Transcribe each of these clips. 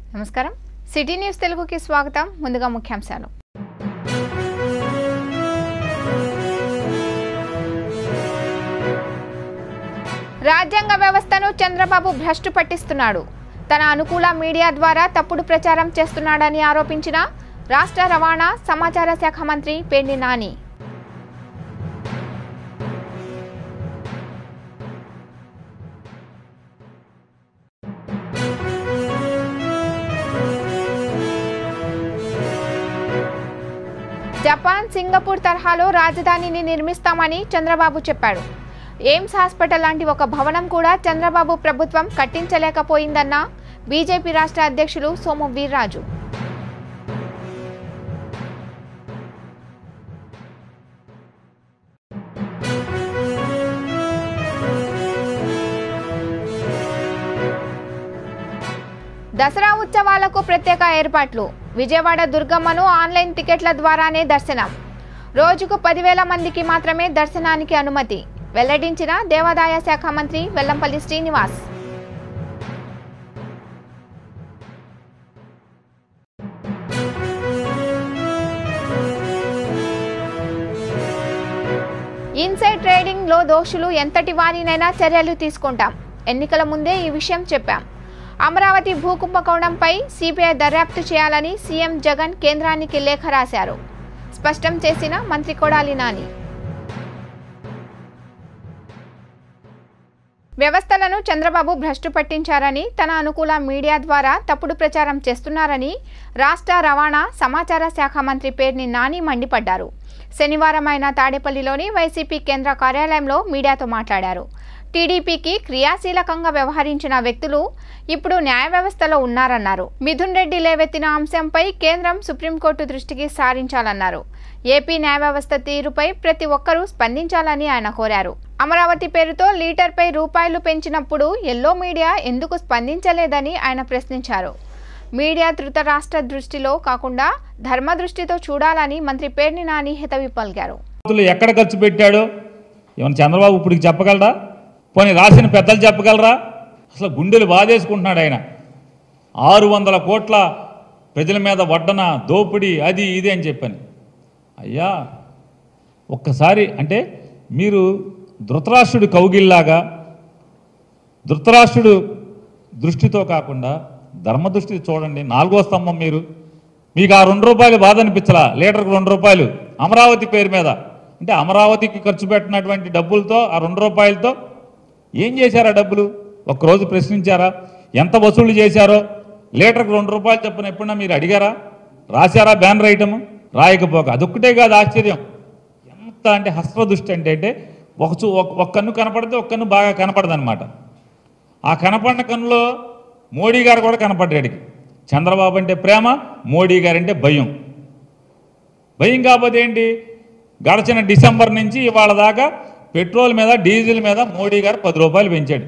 నమస్కారం city news తెలుగుకి స్వాగతం ముందుగా ముఖ్యాంశాలు రాజ్యాంగ వ్యవస్థను చంద్రబాబు భ్రష్టు పట్టిస్తున్నాడు తన అనుకూల మీడియా ద్వారా తప్పుడు ప్రచారం చేస్తున్నాడని ఆరోపించిన రాష్ట్ర రవాణా సమాచార శాఖ మంత్రి పేర్ని నాని జపాన్ సింగపూర్ తరహాలో రాజధానిని నిర్మిస్తామని చంద్రబాబు చెప్పాడు ఎయిమ్స్ హాస్పిటల్ లాంటి ఒక భవనం కూడా చంద్రబాబు ప్రభుత్వం కట్టించలేకపోయిందన్న బీజేపీ రాష్ట్ర అధ్యక్షులు సోము వీర్రాజు దసరా ఉత్సవాలకు ప్రత్యేక ఏర్పాట్లు విజయవాడ దుర్గమ్మను ఆన్లైన్ టికెట్ల ద్వారానే దర్శనం రోజుకు పదివేల మందికి మాత్రమే దర్శనానికి అనుమతి వెల్లడించిన దేవాదాయ శాఖ మంత్రి వెల్లంపల్లి శ్రీనివాస్ ఇన్సైడ్ ట్రేడింగ్ లో దోషులు ఎంతటి వారినైనా చర్యలు తీసుకుంటాం ఎన్నికల ముందే ఈ విషయం చెప్పాం అమరావతి భూ కుంభకోణంపై సిబిఐ దర్యాప్తు చేయాలని సీఎం జగన్ కేంద్రానికి లేఖ రాశారు స్పష్టం చేసిన మంత్రి కొడాలి నాని వ్యవస్థలను చంద్రబాబు భ్రష్టు పట్టించారని తన అనుకూల మీడియా ద్వారా తప్పుడు ప్రచారం చేస్తున్నారని రాష్ట్ర రవాణా సమాచార శాఖ మంత్రి పేర్ని నాని మండిపడ్డారు శనివారం ఆయన తాడేపల్లిలోని వైసీపీ కేంద్ర కార్యాలయంలో మీడియాతో మాట్లాడారు టీడీపీకి క్రియాశీలకంగా వ్యవహరించిన వ్యక్తులు ఇప్పుడు న్యాయ వ్యవస్థలో ఉన్నారన్నారు మిథున్ రెడ్డి లేవెత్తిన అంశంపై కేంద్రం సుప్రీంకోర్టు దృష్టికి సారించాలన్నారు ఏపీ న్యాయ వ్యవస్థ తీరుపై ప్రతి ఒక్కరూ స్పందించాలని ఆయన కోరారు అమరావతి పేరుతో లీటర్పై రూపాయలు పెంచినప్పుడు ఎల్లో మీడియా ఎందుకు స్పందించలేదని ఆయన ప్రశ్నించారు మీడియా ధృతరాష్ట్ర దృష్టిలో కాకుండా ధర్మ దృష్టితో చూడాలని మంత్రి పేర్ని నాని హితవి పలికారు అమరావతిలో ఎక్కడ ఖర్చు పెట్టాడో ఏమన్నా చంద్రబాబు ఇప్పుడు చెప్పగలరా పోనీ రాసిన పెద్దలు చెప్పగలరా అసలు గుండెలు బాధేసుకుంటున్నాడు ఆయన ఆరు వందల కోట్ల ప్రజల మీద వడ్డన దోపిడీ అది ఇది అని చెప్పని అయ్యా ఒక్కసారి అంటే మీరు ధృతరాష్ట్రుడి కౌగిల్లాగా ధృతరాష్ట్రుడు దృష్టితో కాకుండా ధర్మ దృష్టి చూడండి నాలుగో స్తంభం మీరు మీకు ఆ రెండు రూపాయలు బాధ అనిపించలా లీటర్కి రెండు రూపాయలు అమరావతి పేరు మీద అంటే అమరావతికి ఖర్చు పెట్టినటువంటి డబ్బులతో ఆ రెండు రూపాయలతో ఏం చేశారా డబ్బులు ఒక్కరోజు ప్రశ్నించారా ఎంత వసూలు చేశారో లీటర్కి రెండు రూపాయలు చొప్పున ఎప్పుడన్నా మీరు అడిగారా రాశారా బ్యానర్ ఐటమ్ రాయకపోక అదొక్కటే కాదు ఆశ్చర్యం ఎంత అంటే హస్ర దృష్టి అంటే అంటే ఒక చూ ఒక ఒక కన్ను కనపడితే ఒక కన్ను బాగా కనపడదన్నమాట ఆ కనపడిన కన్నులో మోడీ గారు కూడా కనపడ్డాడికి చంద్రబాబు అంటే ప్రేమ మోడీ గారు అంటే భయం భయం కాకపోతే ఏంటి గడచిన డిసెంబర్ నుంచి ఇవాళ దాకా పెట్రోల్ మీద డీజిల్ మీద మోడీ గారు పది రూపాయలు పెంచాడు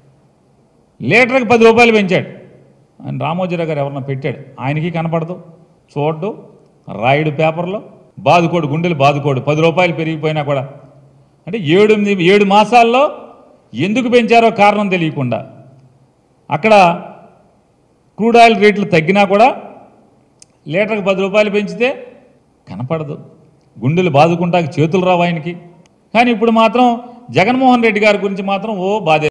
లీటర్కి పది రూపాయలు పెంచాడు ఆయన రామోజీరావు గారు ఎవరన్నా పెట్టాడు ఆయనకి కనపడదు చూడ్డు రాయుడు పేపర్లో బాదుకోడు గుండెలు బాదుకోడు పది రూపాయలు పెరిగిపోయినా కూడా అంటే ఏడు ఎనిమిది- ఏడు మాసాల్లో ఎందుకు పెంచారో కారణం తెలియకుండా అక్కడ క్రూడ్ ఆయిల్ రేట్లు తగ్గినా కూడా లీటర్కి పది రూపాయలు పెంచితే కనపడదు గుండెలు బాదుకుంటాకి చేతులు రావు ఆయనకి కానీ ఇప్పుడు మాత్రం జగన్మోహన్ రెడ్డి గారి గురించి మాత్రం ఓ బాధ